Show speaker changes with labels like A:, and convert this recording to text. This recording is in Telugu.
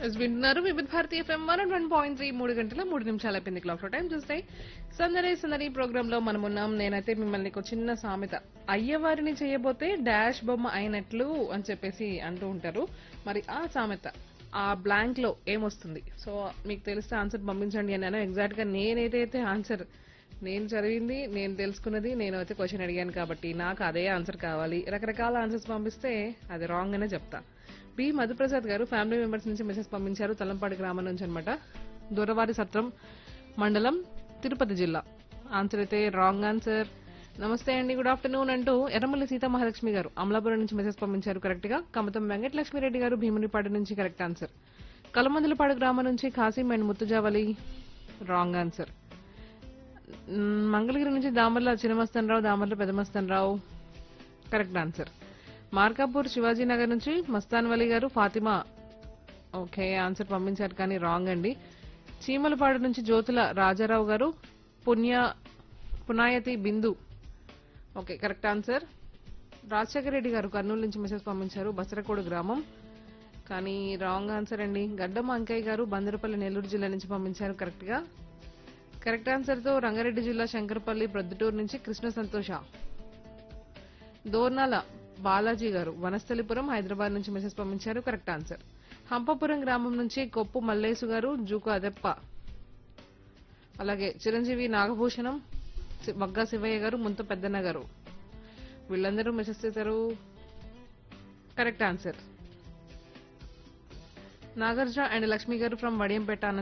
A: ఎస్ వింటున్నారు వివిధ భారతీయ FM one one point three మూడు గంటల మూడు నిమిషాల అయిపోయింది క్లాక్ లో టైం చూస్తే సందడి సందడి ప్రోగ్రామ్ లో మనం ఉన్నాం నేనైతే మిమ్మల్ని ఒక చిన్న సామెత అయ్యవారిని చేయబోతే డాష్ బొమ్మ అయినట్లు అని చెప్పేసి అంటూ ఉంటారు మరి ఆ సామెత ఆ బ్లాంక్ లో ఏమొస్తుంది సో మీకు తెలిస్తే ఆన్సర్ పంపించండి అన్నాను ఎగ్జాక్ట్ గా నేనైతే ఆన్సర్ నేను చదివింది నేను తెలుసుకున్నది నేను అయితే క్వశ్చన్ అడిగాను కాబట్టి నాకు అదే ఆన్సర్ కావాలి రకరకాల ఆన్సర్స్ పంపిస్తే అది రాంగ్ అనే చెప్తా బి మధుప్రసాద్ గారు ఫ్యామిలీ మెంబర్స్ నుంచి మెసేజ్ పంపించారు తలంపాడి గ్రామం నుంచి అనమాట దూరవారి సత్రం మండలం తిరుపతి జిల్లా ఆన్సర్ అయితే రాంగ్ ఆన్సర్ నమస్తే అండి గుడ్ ఆఫ్టర్నూన్ అంటూ ఎర్రమల్లి సీతా మహాలక్ష్మి గారు అమలాపురం నుంచి మెసేజ్ పంపించారు కరెక్ట్ గా కమతం వెంకటలక్ష్మిరెడ్డి గారు భీమునిపాడు నుంచి కరెక్ట్ ఆన్సర్ కలమందులపాడు గ్రామం నుంచి Khasim and Muthujavali wrong answer మ్, మంగళగిరి నుంచి దామర్ల చినమస్తన్ రావు దామర్ల పెదమస్తన్ రావు కరెక్ట్ ఆన్సర్ మార్కాపూర్ శివాజీ నగర్ నుంచి మస్తాన్ వలి గారు ఫాతిమా ఓకే ఆన్సర్ పంపించారు కానీ రాంగ్ అండి చీమలపాడు నుంచి జ్యోతుల రాజారావు గారు Punya Punayathi Bindu okay correct answer Rajasekhara Reddy గారు కర్నూలు నుంచి మెసేజ్ పంపించారు బసరకోడు గ్రామం కానీ రాంగ్ ఆన్సర్ అండి గడ్డం అంకయ్య గారు బందరపల్లి నెల్లూరు జిల్లా నుంచి పంపించారు కరెక్ట్ గా కరెక్ట్ ఆన్సర్ తో రంగారెడ్డి జిల్లా శంకరపల్లి ప్రొద్దుటూరు నుంచి కృష్ణ సంతోష దోర్నాల బాలాజీ గారు వనస్థలిపురం హైదరాబాద్ నుంచి మెసేజ్ పంపించారు కరెక్ట్ ఆన్సర్ హంపపురం గ్రామం నుంచి కొప్పు మల్లేసు గారు జూకు అదెప్ప అలాగే చిరంజీవి నాగభూషణం సి- వగ్గా శివయ్య గారు ముంత పెద్దన్న గారు వీళ్ళందరూ మెసేజ్ చేశారు correct answer Nagarjuna and Lakshmi గారు ఫ్రమ్ వడియంపేట